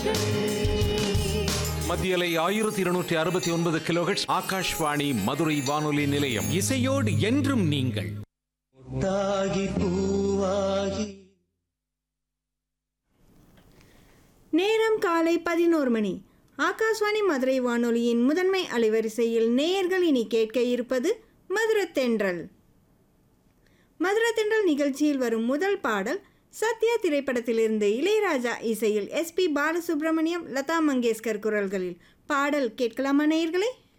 மத்தியலை ஆயிரத்தி இருநூற்றி அறுபத்தி ஒன்பது கிலோஹெட்ஸ் ஆகாஷ்வாணி மதுரை வானொலி நிலையம் இசையோடு என்றும் நீங்கள் தாகி பூவாகி நேரம் காலை பதினோரு மணி ஆகாஷ்வாணி மதுரை வானொலியின் முதன்மை அலைவரிசையில் நேயர்கள் இனி கேட்க இருப்பது மதுரத்தென்றல் மதுரத்தென்றல் நிகழ்ச்சியில் வரும் முதல் பாடல் சத்யா திரைப்படத்திலிருந்து இளையராஜா இசையில் எஸ்பி பாலசுப்ரமணியம் லதா மங்கேஷ்கர் குரல்களில் பாடல் கேட்கலாமா நேயர்களே